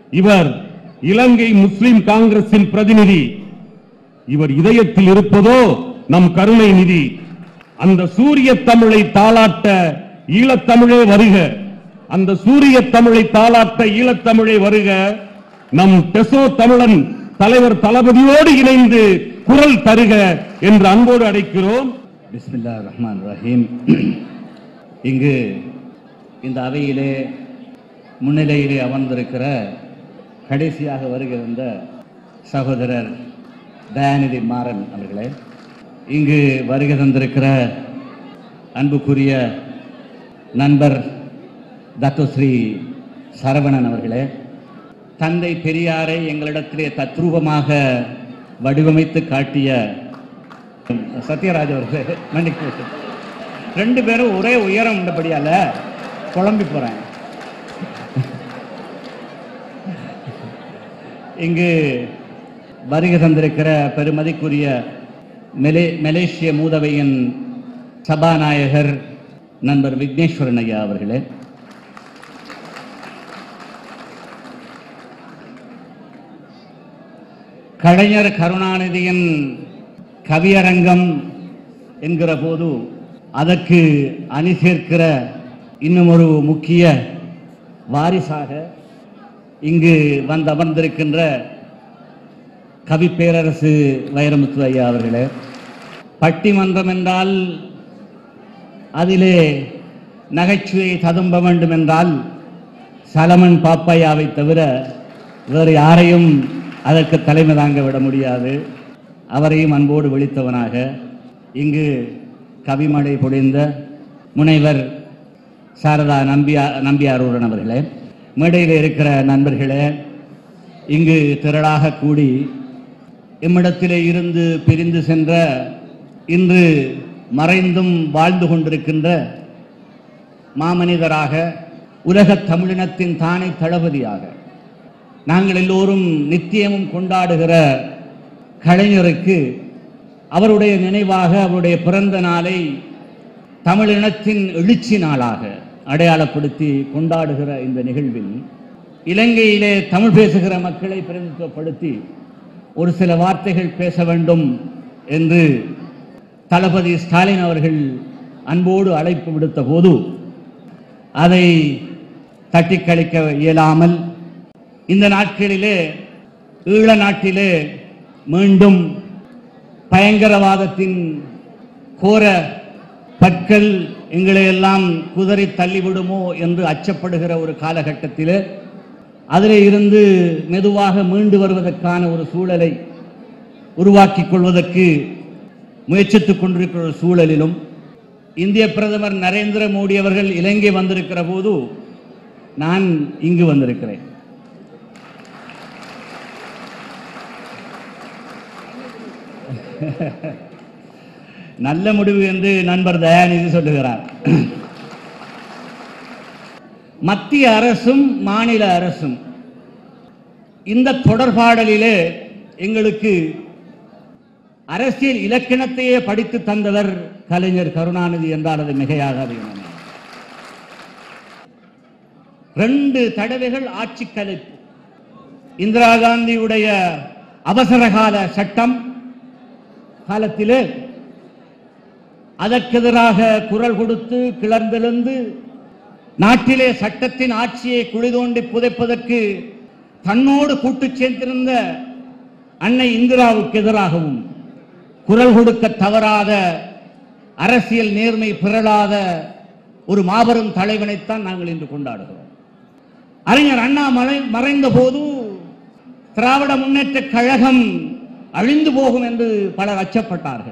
இவர் இலங்கை முஸ்லிம் காங்கிரசின் பிரதிநிதி இவர் இதயத்தில் இருப்பதோ நம் கருணை நிதி அந்த சூரிய தமிழை தாளாட்ட ஈழத்தமிழே வருக அந்த சூரிய தமிழை தாளாட்ட ஈழத்தமிழே வருக நம் டெசோ தமிழன் தலைவர் தளபதியோடு இணைந்து குரல் தருக என்று அன்போடு அழைக்கிறோம் பிஸ்மில்லா ரஹ்மான் ரஹீம் இங்கு இந்த அவையிலே முன்னிலையிலே அமர்ந்திருக்கிற கடைசியாக வருகிற சகோதரர் தயாநிதி மாறன் அவர்களே இங்கு வருகை தந்திருக்கிற அன்புக்குரிய நண்பர் தத்துஸ்ரீ சரவணன் அவர்களே தந்தை பெரியாரை எங்களிடத்திலே தத்ரூபமாக வடிவமைத்து காட்டிய சத்யராஜ் அவர்களே மன்னிக்கு ரெண்டு பேரும் ஒரே உயரம் உள்ளபடியால குழம்பி போறேன் இங்கு வருகை தந்திருக்கிற பெருமதிக்குரிய மெலே மலேசிய மூதவையின் சபாநாயகர் நண்பர் விக்னேஸ்வரன் ஐயா அவர்களே கலைஞர் கருணாநிதியின் கவியரங்கம் என்கிற போது அதற்கு அணி சேர்க்கிற இன்னும் ஒரு முக்கிய வாரிசாக இங்கு வந்து அமர்ந்திருக்கின்ற கவி பேரரசு வைரமுத்து ஐயா அவர்களே பட்டிமன்றம் என்றால் அதிலே நகைச்சுவை ததும்ப வேண்டும் என்றால் சலமன் பாப்பையாவை தவிர வேறு யாரையும் அதற்கு தலைமை தாங்க விட முடியாது அவரையும் அன்போடு விழித்தவனாக இங்கு கவிமழை பொழிந்த முனைவர் சாரதா நம்பியா நம்பியாரூரன் அவர்களே மேடையில் இருக்கிற நண்பர்களே இங்கு திரளாக கூடி எம்மிடத்திலே இருந்து பிரிந்து சென்ற இன்று மறைந்தும் வாழ்ந்து கொண்டிருக்கின்ற மாமனிதராக உலகத் தமிழினத்தின் தானை தளபதியாக நாங்கள் எல்லோரும் நித்தியமும் கொண்டாடுகிற கலைஞருக்கு அவருடைய நினைவாக அவருடைய பிறந்த நாளை தமிழினத்தின் எழுச்சி நாளாக அடையாளப்படுத்தி கொண்டாடுகிற இந்த நிகழ்வில் இலங்கையிலே தமிழ் பேசுகிற மக்களை பிரதிநிதித்துவப்படுத்தி ஒரு சில வார்த்தைகள் பேச வேண்டும் என்று தளபதி ஸ்டாலின் அவர்கள் அன்போடு அழைப்பு விடுத்த போது அதை தட்டி கழிக்க இயலாமல் இந்த நாட்களிலே ஈழ நாட்டிலே மீண்டும் பயங்கரவாதத்தின் கோர பற்கள் எங்களை எல்லாம் குதறி தள்ளிவிடுமோ என்று அச்சப்படுகிற ஒரு காலகட்டத்திலே அதிலே இருந்து மெதுவாக மீண்டு வருவதற்கான ஒரு சூழலை உருவாக்கிக் கொள்வதற்கு முயற்சித்துக் கொண்டிருக்கிற ஒரு சூழலிலும் இந்திய பிரதமர் நரேந்திர மோடி அவர்கள் இலங்கை வந்திருக்கிற போது நான் இங்கு வந்திருக்கிறேன் நல்ல முடிவு என்று நண்பர் தயாநிதி சொல்லுகிறார் மத்திய அரசும் மாநில அரசும் இந்த தொடர்பாடலிலே எங்களுக்கு அரசியல் இலக்கணத்தையே படித்து தந்தவர் கலைஞர் கருணாநிதி என்றால் அது மிகையாகாது என நினைக்கிறேன். ரெண்டு தடவைகள் ஆட்சி கலைப்பு இந்திரா காந்தியுடைய அவசரகால சட்டம் காலத்திலே அதற்கெதிராக குரல் கொடுத்து கிளர்ந்தெழுந்து நாட்டிலே சட்டத்தின் ஆட்சியை குளிதோண்டி புதைப்பதற்கு தன்னோடு கூட்டு சேர்ந்திருந்த அன்னை இந்திராவுக்கு எதிராகவும் குரல் கொடுக்க தவறாத அரசியல் நேர்மை பிறழாத ஒரு மாபெரும் தலைவனைத்தான் நாங்கள் இன்று கொண்டாடுகிறோம் அறிஞர் அண்ணா மறை மறைந்த போது திராவிட முன்னேற்ற கழகம் அழிந்து போகும் என்று பலர் அச்சப்பட்டார்கள்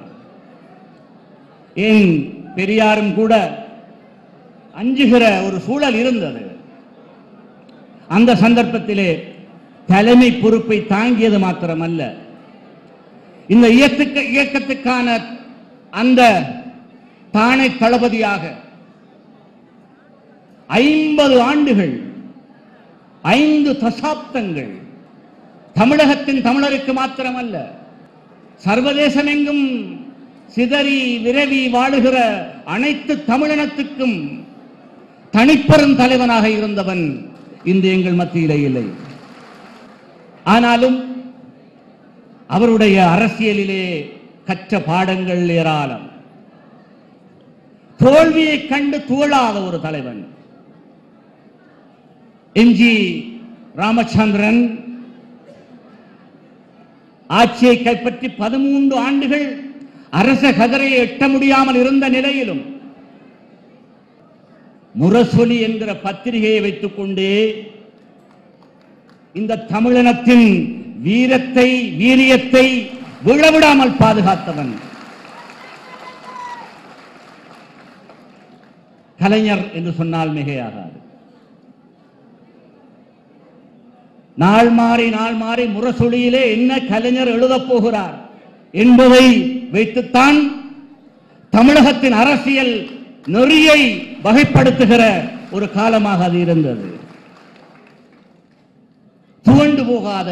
ஏன் பெரியாரும் கூட அஞ்சுகிற ஒரு சூழல் இருந்தது அந்த சந்தர்ப்பத்திலே தலைமை பொறுப்பை தாங்கியது மாத்திரமல்ல இந்த இயக்கத்துக்கு இயக்கத்துக்கான அந்த தானை தளபதியாக ஐம்பது ஆண்டுகள் ஐந்து தசாப்தங்கள் தமிழகத்தின் தமிழருக்கு மாத்திரமல்ல சர்வதேசமெங்கும் சிதறி விரவி வாழுகிற அனைத்து தமிழினத்துக்கும் தனிப்பெரும் தலைவனாக இருந்தவன் இன்று எங்கள் மத்தியிலே இல்லை ஆனாலும் அவருடைய அரசியலிலே கற்ற பாடங்கள் ஏராளம் தோல்வியை கண்டு துவளாத ஒரு தலைவன் எம்ஜி ராமச்சந்திரன் ஆட்சியை கைப்பற்றி பதிமூன்று ஆண்டுகள் அரச கதிரையை எட்ட முடியாமல் இருந்த நிலையிலும் முரசொலி என்கிற பத்திரிகையை வைத்துக் கொண்டே இந்த தமிழினத்தின் வீரத்தை வீரியத்தை விழவிடாமல் பாதுகாத்தவன் கலைஞர் என்று சொன்னால் மிகையாகாது நாள் மாறி நாள் மாறி முரசொலியிலே என்ன கலைஞர் எழுதப் போகிறார் என்பதை வைத்துத்தான் தமிழகத்தின் அரசியல் நெறியை வகைப்படுத்துகிற ஒரு காலமாக அது இருந்தது துவண்டு போகாத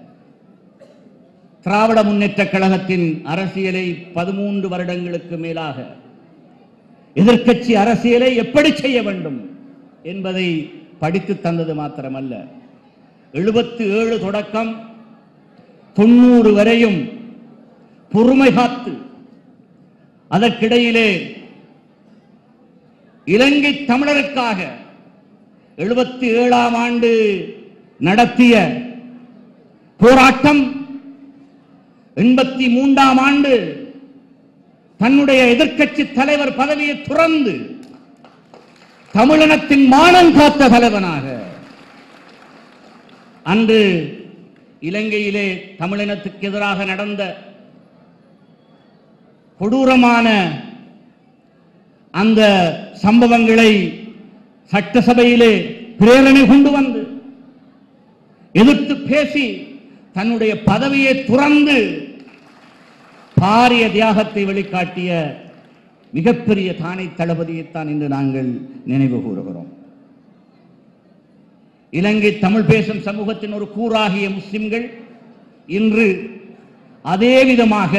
திராவிட முன்னேற்ற கழகத்தின் அரசியலை பதிமூன்று வருடங்களுக்கு மேலாக எதிர்க்கட்சி அரசியலை எப்படி செய்ய வேண்டும் என்பதை படித்து தந்தது மாத்திரமல்ல எழுபத்தி ஏழு தொடக்கம் தொண்ணூறு வரையும் பொறுமை காத்து அதற்கிடையிலே இலங்கை தமிழருக்காக எழுபத்தி ஏழாம் ஆண்டு நடத்திய போராட்டம் எண்பத்தி மூன்றாம் ஆண்டு தன்னுடைய எதிர்க்கட்சி தலைவர் பதவியை துறந்து தமிழினத்தின் மானம் காத்த தலைவனாக அன்று இலங்கையிலே தமிழினத்துக்கு எதிராக நடந்த கொடூரமான அந்த சம்பவங்களை சட்டசபையிலே பிரேரணை கொண்டு வந்து எதிர்த்து பேசி தன்னுடைய பதவியை துறந்து பாரிய தியாகத்தை வெளிக்காட்டிய மிகப்பெரிய தானை தளபதியைத்தான் இன்று நாங்கள் நினைவு கூறுகிறோம் இலங்கை தமிழ் பேசும் சமூகத்தின் ஒரு கூறாகிய முஸ்லிம்கள் இன்று அதே விதமாக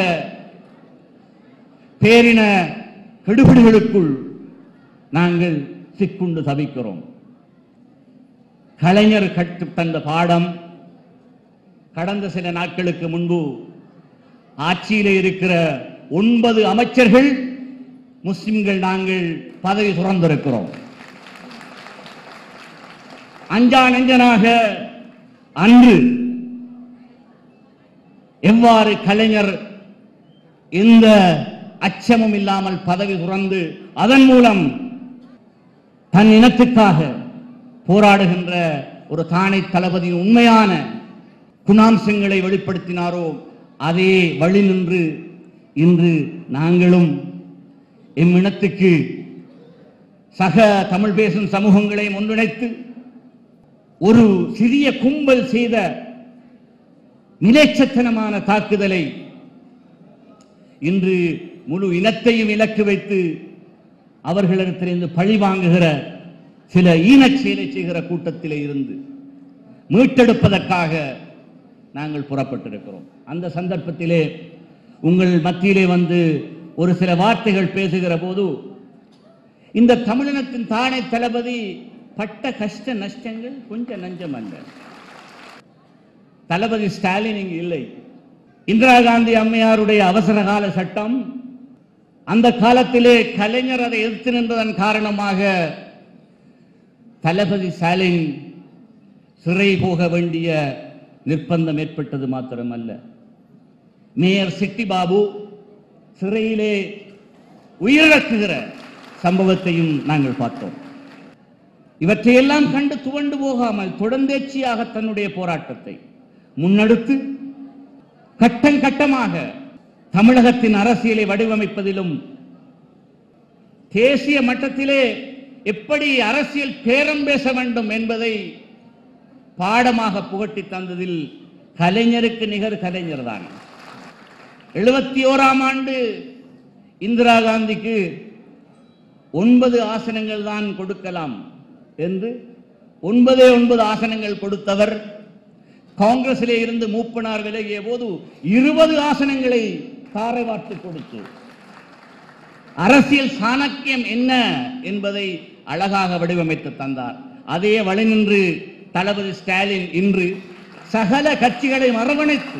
பேரின கெடுபிடிகளுக்குள் நாங்கள் சிக்குண்டு தவிக்கிறோம் கலைஞர் கற்றுத் தந்த பாடம் கடந்த சில நாட்களுக்கு முன்பு ஆட்சியிலே இருக்கிற ஒன்பது அமைச்சர்கள் முஸ்லிம்கள் நாங்கள் பதவி துறந்திருக்கிறோம் அஞ்சா நெஞ்சனாக அன்று எவ்வாறு கலைஞர் எந்த அச்சமும் இல்லாமல் பதவி துறந்து அதன் மூலம் தன் இனத்துக்காக போராடுகின்ற ஒரு தானை தளபதியின் உண்மையான குணாம்சங்களை வெளிப்படுத்தினாரோ அதே வழி நின்று இன்று நாங்களும் எம் இனத்துக்கு சக தமிழ் பேசும் சமூகங்களை ஒன்றிணைத்து ஒரு சிறிய கும்பல் செய்த நிலைச்சத்தனமான தாக்குதலை இன்று முழு இனத்தையும் இலக்கு வைத்து அவர்களிடத்திலிருந்து பழி வாங்குகிற சில ஈனச் செயலை செய்கிற கூட்டத்திலே இருந்து மீட்டெடுப்பதற்காக நாங்கள் புறப்பட்டிருக்கிறோம் அந்த சந்தர்ப்பத்திலே உங்கள் மத்தியிலே வந்து ஒரு சில வார்த்தைகள் பேசுகிற போது இந்த தமிழினத்தின் தானே தளபதி பட்ட கஷ்ட நஷ்டங்கள் கொஞ்சம் நஞ்சம் அல்ல தளபதி ஸ்டாலின் இங்கு இல்லை இந்திரா காந்தி அம்மையாருடைய அவசர கால சட்டம் அந்த காலத்திலே கலைஞர் அதை எதிர்த்து நின்றதன் காரணமாக தளபதி ஸ்டாலின் சிறை போக வேண்டிய நிர்பந்தம் ஏற்பட்டது மாத்திரமல்ல மேயர் சிட்டி பாபு சிறையிலே உயிரிழக்குகிற சம்பவத்தையும் நாங்கள் பார்த்தோம் இவற்றையெல்லாம் கண்டு துவண்டு போகாமல் தொடர்ந்தேச்சியாக தன்னுடைய போராட்டத்தை முன்னெடுத்து கட்டம் கட்டமாக தமிழகத்தின் அரசியலை வடிவமைப்பதிலும் தேசிய மட்டத்திலே எப்படி அரசியல் பேரம் பேச வேண்டும் என்பதை பாடமாக புகட்டி தந்ததில் கலைஞருக்கு நிகர் கலைஞர் தான் எழுபத்தி ஓராம் ஆண்டு இந்திரா காந்திக்கு ஒன்பது ஆசனங்கள் தான் கொடுக்கலாம் என்று ஒன்பதே ஒன்பது ஆசனங்கள் கொடுத்தவர் காங்கிரசிலே இருந்து மூப்பனார் விலகிய போது இருபது ஆசனங்களை தாரை வார்த்து கொடுத்து அரசியல் சாணக்கியம் என்ன என்பதை அழகாக வடிவமைத்து தந்தார் அதே வழி நின்று தளபதி ஸ்டாலின் இன்று சகல கட்சிகளையும் அரவணைத்து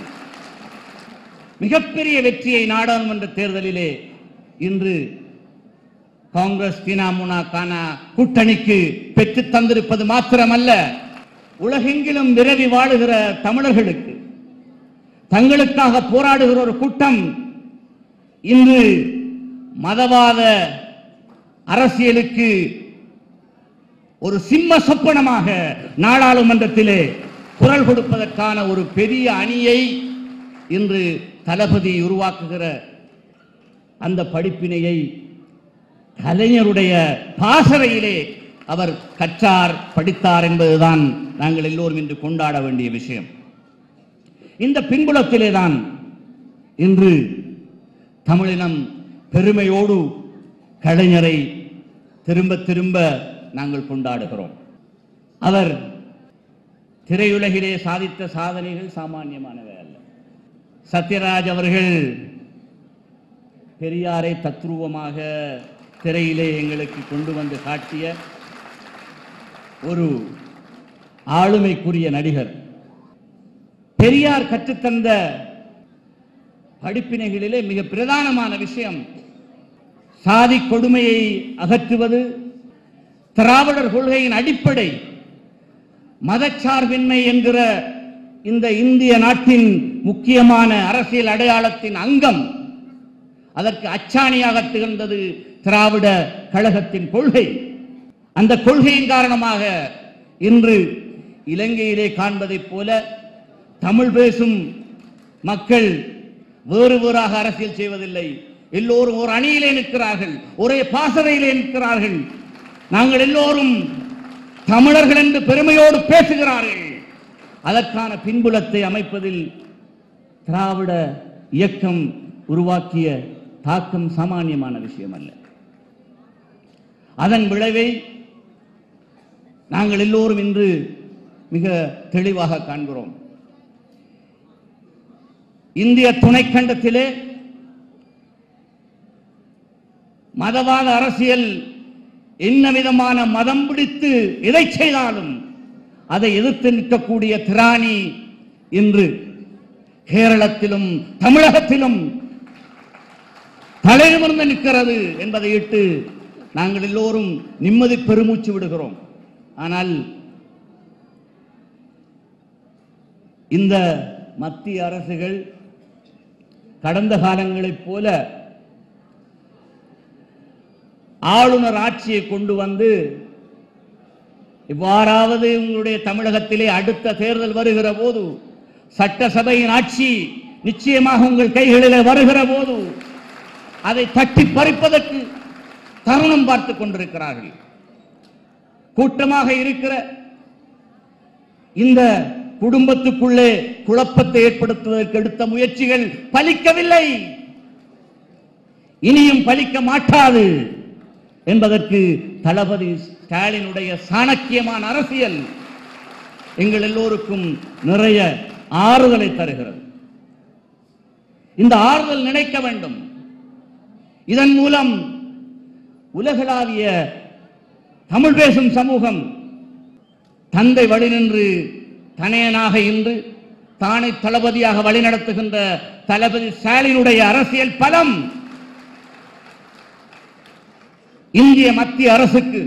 மிகப்பெரிய வெற்றியை நாடாளுமன்ற தேர்தலிலே இன்று காங்கிரஸ் தினாமுனா கானா கூட்டணிக்கு பெற்று தந்திருப்பது மாத்திரமல்ல உலகெங்கிலும் விரவி வாழுகிற தமிழர்களுக்கு தங்களுக்காக போராடுகிற ஒரு கூட்டம் இன்று மதவாத அரசியலுக்கு ஒரு சிம்ம சொப்பனமாக நாடாளுமன்றத்திலே குரல் கொடுப்பதற்கான ஒரு பெரிய அணியை இன்று தளபதி உருவாக்குகிற அந்த படிப்பினையை கலைஞருடைய பாசறையிலே அவர் கற்றார் படித்தார் என்பதுதான் நாங்கள் எல்லோரும் இன்று கொண்டாட வேண்டிய விஷயம் இந்த பின்புலத்திலே தான் இன்று தமிழினம் பெருமையோடு கலைஞரை திரும்ப திரும்ப நாங்கள் கொண்டாடுகிறோம் அவர் திரையுலகிலே சாதித்த சாதனைகள் சாமானியமானவை அல்ல சத்யராஜ் அவர்கள் பெரியாரை தத்ரூபமாக திரையிலே எங்களுக்கு கொண்டு வந்து காட்டிய ஒரு ஆளுமைக்குரிய நடிகர் பெரியார் கற்றுத்தந்த படிப்பினைகளிலே மிக பிரதானமான விஷயம் சாதி கொடுமையை அகற்றுவது திராவிடர் கொள்கையின் அடிப்படை மதச்சார்பின்மை என்கிற இந்த இந்திய நாட்டின் முக்கியமான அரசியல் அடையாளத்தின் அங்கம் அதற்கு அச்சாணியாக திகழ்ந்தது திராவிட கழகத்தின் கொள்கை அந்த கொள்கையின் காரணமாக இன்று இலங்கையிலே காண்பதைப் போல தமிழ் பேசும் மக்கள் வேறு வேறாக அரசியல் செய்வதில்லை எல்லோரும் ஒரு அணியிலே நிற்கிறார்கள் ஒரே பாசறையிலே நிற்கிறார்கள் நாங்கள் எல்லோரும் தமிழர்கள் என்று பெருமையோடு பேசுகிறார்கள் அதற்கான பின்புலத்தை அமைப்பதில் திராவிட இயக்கம் உருவாக்கிய தாக்கம் சாமானியமான விஷயம் அல்ல அதன் விளைவை நாங்கள் எல்லோரும் இன்று மிக தெளிவாக காண்கிறோம் இந்திய துணைக்கண்டத்திலே மதவாத அரசியல் என்ன விதமான மதம் பிடித்து எதை செய்தாலும் அதை எதிர்த்து நிற்கக்கூடிய திராணி இன்று கேரளத்திலும் தமிழகத்திலும் தலைநிமிர்ந்து நிற்கிறது என்பதை இட்டு நாங்கள் எல்லோரும் நிம்மதி பெருமூச்சு விடுகிறோம் ஆனால் இந்த மத்திய அரசுகள் கடந்த காலங்களைப் போல ஆளுநர் ஆட்சியை கொண்டு வந்து இவ்வாறாவது உங்களுடைய தமிழகத்திலே அடுத்த தேர்தல் வருகிற போது சட்டசபையின் ஆட்சி நிச்சயமாக உங்கள் கைகளிலே வருகிற போது அதை தட்டி பறிப்பதற்கு தருணம் பார்த்துக் கொண்டிருக்கிறார்கள் கூட்டமாக இருக்கிற இந்த குடும்பத்துக்குள்ளே குழப்பத்தை ஏற்படுத்துவதற்கு எடுத்த முயற்சிகள் பலிக்கவில்லை இனியும் பலிக்க மாட்டாது என்பதற்கு தளபதி ஸ்டாலினுடைய சாணக்கியமான அரசியல் எங்கள் எல்லோருக்கும் நிறைய ஆறுதலை தருகிறது இந்த ஆறுதல் நினைக்க வேண்டும் இதன் மூலம் உலகளாவிய தமிழ் பேசும் சமூகம் தந்தை வழி நின்று தனையனாக இன்று தானை தளபதியாக வழிநடத்துகின்ற தளபதி ஸ்டாலினுடைய அரசியல் பலம் இந்திய மத்திய அரசுக்கு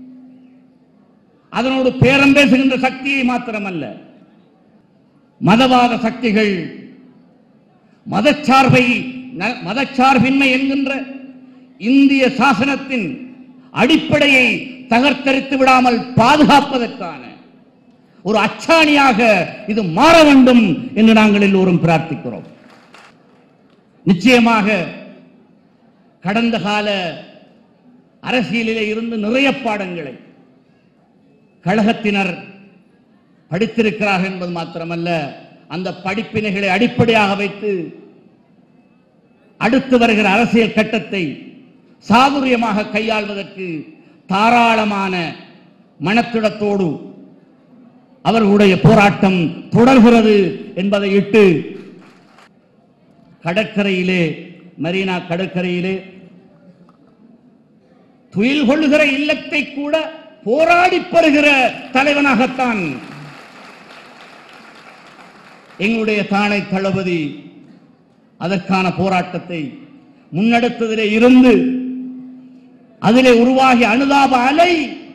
அதனோடு பேரம் பேசுகின்ற சக்தியை மாத்திரமல்ல மதவாத சக்திகள் மதச்சார்பை ந- மதச்சார்பின்மை என்கின்ற இந்திய சாசனத்தின் அடிப்படையை தகர்த்தரித்து விடாமல் பாதுகாப்பதற்கான ஒரு அச்சாணியாக இது மாற வேண்டும் என்று நாங்கள் எல்லோரும் பிரார்த்திக்கிறோம் நிச்சயமாக கடந்த கால அரசியலிலே இருந்து நிறைய பாடங்களை கழகத்தினர் படித்திருக்கிறார்கள் என்பது மாத்திரமல்ல அந்த படிப்பினைகளை அடிப்படையாக வைத்து அடுத்து வருகிற அரசியல் கட்டத்தை சாதுரியமாக கையாள்வதற்கு தாராளமான மனத்திடத்தோடு அவர்களுடைய போராட்டம் தொடர்கிறது என்பதை இட்டு கடற்கரையிலே மரீனா கடற்கரையிலே துயில் கொள்ளுகிற இல்லத்தை கூட போராடி பெறுகிற தலைவனாகத்தான் எங்களுடைய தானை தளபதி அதற்கான போராட்டத்தை முன்னெடுத்ததிலே இருந்து அதிலே உருவாகிய அனுதாப அலை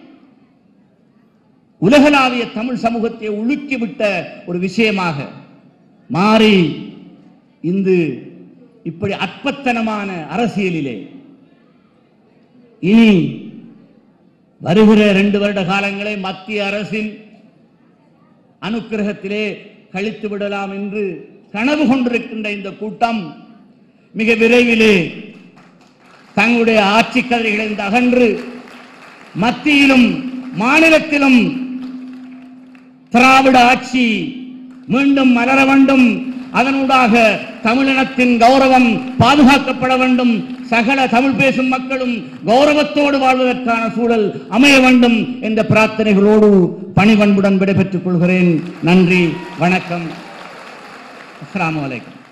உலகளாவிய தமிழ் சமூகத்தை உலுக்கிவிட்ட ஒரு விஷயமாக மாறி இந்து இப்படி அற்பத்தனமான அரசியலிலே இனி வருகிற ரெண்டு வருட காலங்களை மத்திய அரசின் அனுக்கிரகத்திலே கழித்து விடலாம் என்று கனவு கொண்டிருக்கின்ற இந்த கூட்டம் மிக விரைவிலே தங்களுடைய ஆட்சி கதிரைகளில் அகன்று மத்தியிலும் மாநிலத்திலும் திராவிட ஆட்சி மீண்டும் மலர வேண்டும் அதனூடாக தமிழினத்தின் கௌரவம் பாதுகாக்கப்பட வேண்டும் சகல தமிழ் பேசும் மக்களும் கௌரவத்தோடு வாழ்வதற்கான சூழல் அமைய வேண்டும் என்ற பிரார்த்தனைகளோடு பணிவன்புடன் விடைபெற்றுக் கொள்கிறேன் நன்றி வணக்கம் அஸ்ஸலாமு அலைக்கும்